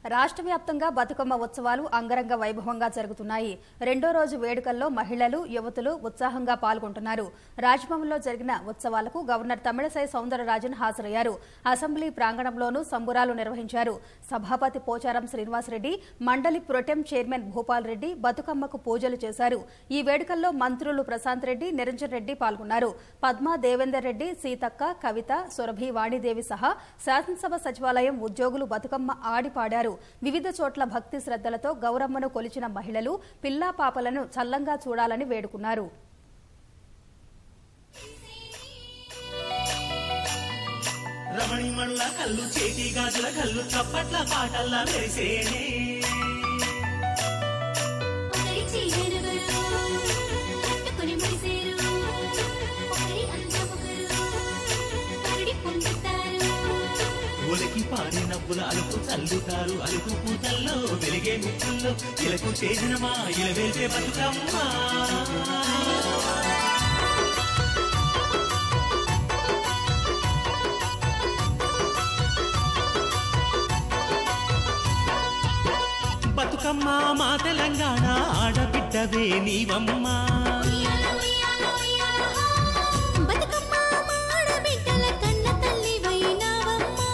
రాష్ట్ర వ్యాప్తంగా బతుకమ్మ ఉత్సవాలు అంగరంగ వైభవంగా జరుగుతున్నాయి రెండో రోజు వేడుకల్లో మహిళలు యువతులు ఉత్సాహంగా పాల్గొంటున్నారు రాజ్భవన్లో జరిగిన ఉత్సవాలకు గవర్నర్ తమిళసై సౌందరరాజన్ హాజరయ్యారు అసెంబ్లీ ప్రాంగణంలోనూ సంబురాలు నిర్వహించారు సభాపతి పోచారం శ్రీనివాసరెడ్డి మండలి ప్రొటెం చైర్మన్ భూపాల్ రెడ్డి బతుకమ్మకు పూజలు చేశారు ఈ వేడుకల్లో మంత్రులు ప్రశాంత్ రెడ్డి నిరంజన్ రెడ్డి పాల్గొన్నారు పద్మా దేవేందర్ రెడ్డి సీతక్క కవిత సురభి వాణిదేవి సహా శాసనసభ సచివాలయం ఉద్యోగులు బతుకమ్మ ఆడి పాడారు వివిధ చోట్ల భక్తి శ్రద్దలతో గౌరమ్మను కొలిచిన మహిళలు పిల్లా పాపలను చల్లంగా చూడాలని వేడుకున్నారు రమణిమణుల కళ్ళు చేతి గాజుల కళ్ళు చప్పట్ల పాటల్లా మెరిసేనే ఒకరి చీరెనుగురు, కట్టుకొని మురిసేరు. ఒకరి అందముగురు, పరుడి పొందుతారు. ఒలికి పారి నవ్వుల అలుపు చల్లుతారు అలుపు పూతల్లో వెలిగే ముక్కుల్లో ఇలకు చేసినమా ఇలా వెళ్తే బతుకమ్మా బతుకమ్మ మా తెలంగాణ ఆడబిడ్డవే నీవమ్మా ఉయ్యాల, ఉయ్యాల, ఉయ్యాల. బతుకమ్మ మాడబిడ్డల కన్న తల్లివైనావమ్మా.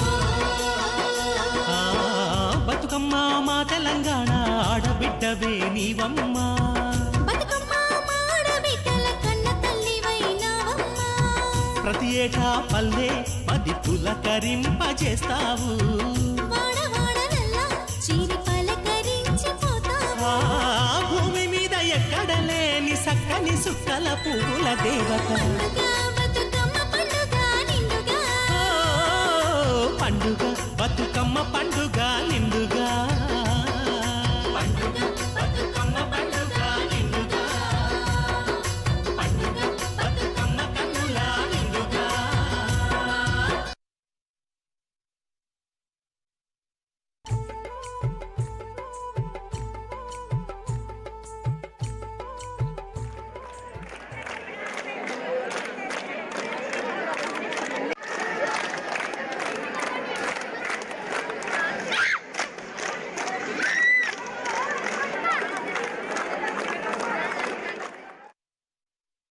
ఆ, బతుకమ్మ మా తెలంగాణ ఆడబిడ్డవే నీవమ్మా బతుకమ్మ మాడబిడ్డల కన్న తల్లివైనావమ్మా. ప్రతి ఏటా పల్లె పది పులకరింపజేస్తావు వాడవాడలల్లా చీరి పలకరించిపోతావు. ఆ భూమి మీద ఎక్కడ లేని సక్కని సుక్కల పువ్వుల దేవత పండుగ బతుకమ్మ పండుగ నిండుగా ఓ, పండుగ బతుకమ్మ పండుగ